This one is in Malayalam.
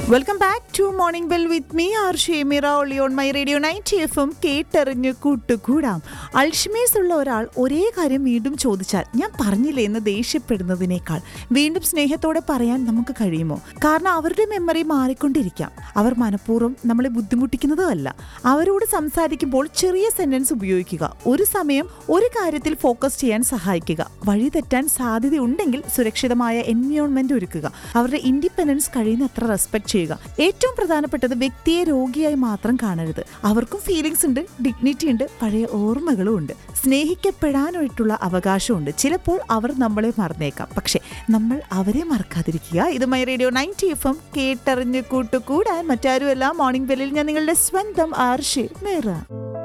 welcome back to morning bell with me R Shemira ഒളി on my radio night F M കേട്ടറിഞ്ഞ് കൂട്ടുകൂടാം അൾഷിമേഴ്സ് ഉള്ള ഒരാൾ ഒരേ കാര്യം വീണ്ടും ചോദിച്ചാൽ ഞാൻ പറഞ്ഞില്ലേ എന്ന് ദേഷ്യപ്പെടുന്നതിനേക്കാൾ വീണ്ടും സ്നേഹത്തോടെ പറയാൻ നമുക്ക് കഴിയുമോ കാരണം അവരുടെ മെമ്മറി മാറിക്കൊണ്ടിരിക്കാം അവർ മനഃപൂർവ്വം നമ്മളെ ബുദ്ധിമുട്ടിക്കുന്നതുമല്ല അവരോട് സംസാരിക്കുമ്പോൾ ചെറിയ സെന്റൻസ് ഉപയോഗിക്കുക ഒരു സമയം ഒരു കാര്യത്തിൽ ഫോക്കസ് ചെയ്യാൻ സഹായിക്കുക വഴി തെറ്റാൻ സാധ്യതയുണ്ടെങ്കിൽ സുരക്ഷിതമായ എൻവയോൺമെന്റ് ഒരുക്കുക അവരുടെ ഇൻഡിപെൻഡൻസ് കഴിയുന്നത്ര റെസ്പെക്ട് ചെയ്യുക ഏറ്റവും പ്രധാനപ്പെട്ടത് വ്യക്തിയെ രോഗിയായി മാത്രം കാണരുത് അവർക്കും ഫീലിങ്സ് ഉണ്ട് ഡിഗ്നിറ്റി ഉണ്ട് പഴയ ഓർമ്മകളും ഉണ്ട് സ്നേഹിക്കപ്പെടാനായിട്ടുള്ള അവകാശമുണ്ട് ചിലപ്പോൾ അവർ നമ്മളെ മറന്നേക്കാം പക്ഷെ നമ്മൾ അവരെ മറക്കാതിരിക്കുക ഇത് my radio ninety F M കേട്ടറിഞ്ഞ് കൂട്ടുകൂടാൻ മറ്റാരുമല്ല മോർണിംഗ് ബെല്ലിൽ ഞാൻ നിങ്ങളുടെ സ്വന്തം ആർഷി മേറ